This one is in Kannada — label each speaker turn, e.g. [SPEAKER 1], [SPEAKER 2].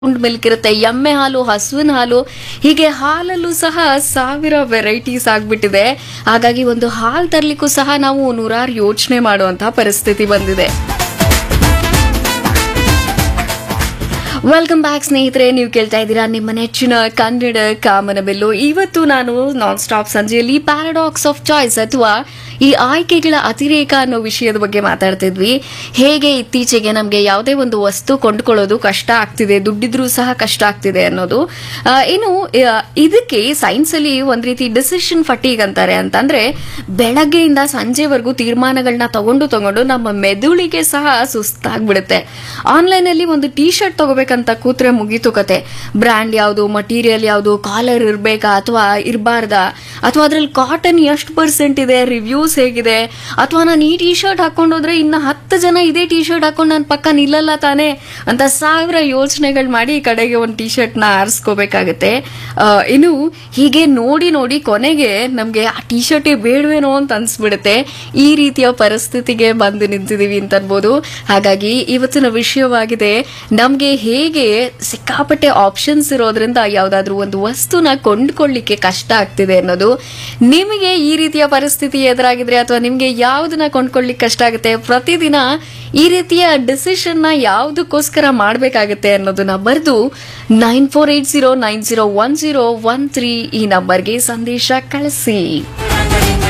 [SPEAKER 1] ಮಿಲ್ಕ್ ಇರುತ್ತೆ ಎಮ್ಮೆ ಹಾಲು ಹಸುವಿನ ಹಾಲು ಹೀಗೆ ಹಾಲಲ್ಲೂ ಸಹ ಸಾವಿರ ವೆರೈಟೀಸ್ ಆಗ್ಬಿಟ್ಟಿದೆ ಹಾಗಾಗಿ ಒಂದು ಹಾಲು ತರ್ಲಿಕ್ಕೂ ಸಹ ನಾವು ನೂರಾರು ಯೋಚನೆ ಮಾಡುವಂತಹ ಪರಿಸ್ಥಿತಿ ಬಂದಿದೆ ವೆಲ್ಕಮ್ ಬ್ಯಾಕ್ ಸ್ನೇಹಿತರೆ ನೀವು ಕೇಳ್ತಾ ಇದ್ದೀರಾ ನಿಮ್ಮ ನೆಚ್ಚಿನ ಕನ್ನಡ ಕಾಮನಬಿಲ್ಲು ಇವತ್ತು ನಾನು ನಾನ್ ಸ್ಟಾಪ್ ಸಂಜೆಯಲ್ಲಿ ಪ್ಯಾರಾಡಾಕ್ಸ್ ಆಫ್ ಚಾಯ್ಸ್ ಅಥವಾ ಈ ಆಯ್ಕೆಗಳ ಅತಿರೇಕ ಅನ್ನೋ ವಿಷಯದ ಬಗ್ಗೆ ಮಾತಾಡ್ತಿದ್ವಿ ಹೇಗೆ ಇತ್ತೀಚೆಗೆ ನಮಗೆ ಯಾವುದೇ ಒಂದು ವಸ್ತು ಕೊಂಡ್ಕೊಳ್ಳೋದು ಕಷ್ಟ ಆಗ್ತಿದೆ ದುಡ್ಡಿದ್ರೂ ಸಹ ಕಷ್ಟ ಆಗ್ತಿದೆ ಅನ್ನೋದು ಆ, ಇನ್ನು ಆ, ಇದಕ್ಕೆ ಸೈನ್ಸ್ ಅಲ್ಲಿ ಒಂದ್ ರೀತಿ ಡಿಸಿಷನ್ ಫಟೀಗ್ ಅಂತಾರೆ ಅಂತಂದ್ರೆ ಬೆಳಗ್ಗೆಯಿಂದ ಸಂಜೆವರೆಗೂ ತೀರ್ಮಾನಗಳನ್ನ ತಗೊಂಡು ತಗೊಂಡು ನಮ್ಮ ಮೆದುಳಿಗೆ ಸಹ ಸುಸ್ತಾಗ್ಬಿಡುತ್ತೆ ಆನ್ಲೈನ್ ಅಲ್ಲಿ ಒಂದು ಟೀ ಶರ್ಟ್ ತಗೋಬೇಕಂತ ಕೂತ್ರೆ ಮುಗೀತು ಕತೆ ಬ್ರ್ಯಾಂಡ್ ಯಾವುದು ಮಟೀರಿಯಲ್ ಯಾವುದು ಕಾಲರ್ ಇರ್ಬೇಕಾ ಅಥವಾ ಇರಬಾರ್ದಾ ಅಥವಾ ಅದ್ರಲ್ಲಿ ಕಾಟನ್ ಎಷ್ಟು ಪರ್ಸೆಂಟ್ ಇದೆ ರಿವ್ಯೂಸ್ ಹೇಗಿದೆ ಅಥವಾ ನಾನು ಈ ಟಿ ಶರ್ಟ್ ಹಾಕೊಂಡೋದ್ರೆ ಇನ್ನ ಹತ್ತು ಜನ ಇದೇ ಟಿ ಶರ್ಟ್ ಹಾಕೊಂಡು ನನ್ನ ಪಕ್ಕ ನಿಲ್ಲಲ್ಲ ತಾನೆ ಅಂತ ಸಾವಿರ ಯೋಚನೆಗಳು ಮಾಡಿ ಈ ಕಡೆಗೆ ಒಂದು ಟಿ ಶರ್ಟ್ ನ ಆರಿಸ್ಕೋಬೇಕಾಗತ್ತೆ ಆ, ಇನ್ನು ಹೀಗೆ ನೋಡಿ ನೋಡಿ ಕೊನೆಗೆ ನಮ್ಗೆ ಆ ಟಿ ಶರ್ಟೇ ಬೇಡವೇನೋ ಅಂತ ಅನ್ಸ್ಬಿಡುತ್ತೆ ಈ ರೀತಿಯ ಪರಿಸ್ಥಿತಿಗೆ ಬಂದು ನಿಂತಿದೀವಿ ಅಂತ ಅನ್ಬೋದು ಹಾಗಾಗಿ ಇವತ್ತಿನ ವಿಷಯವಾಗಿದೆ ನಮ್ಗೆ ಹೇಗೆ ಸಿಕ್ಕಾಪಟ್ಟೆ ಆಪ್ಷನ್ಸ್ ಇರೋದ್ರಿಂದ ಯಾವ್ದಾದ್ರು ಒಂದು ವಸ್ತುನ ಕೊಂಡ್ಕೊಳ್ಳಿಕ್ಕೆ ಕಷ್ಟ ಆಗ್ತಿದೆ ಅನ್ನೋದು ನಿಮಗೆ ಈ ರೀತಿಯ ಪರಿಸ್ಥಿತಿ ಎದುರಾಗಿದ್ರೆ ಅಥವಾ ನಿಮ್ಗೆ ಯಾವ್ದನ್ನ ಕೊಂಡ್ಕೊಳ್ಳಿಕ್ಕೆ ಕಷ್ಟ ಆಗುತ್ತೆ ಪ್ರತಿದಿನ ಈ ರೀತಿಯ ಡಿಸಿಷನ್ ನ ಯಾವ್ದಕ್ಕೋಸ್ಕರ ಮಾಡ್ಬೇಕಾಗತ್ತೆ ಅನ್ನೋದನ್ನ ಬರೆದು nine four eight zero nine zero one zero one three ಈ ನಂಬರ್ಗೆ ಸಂದೇಶ ಕಳಿಸಿ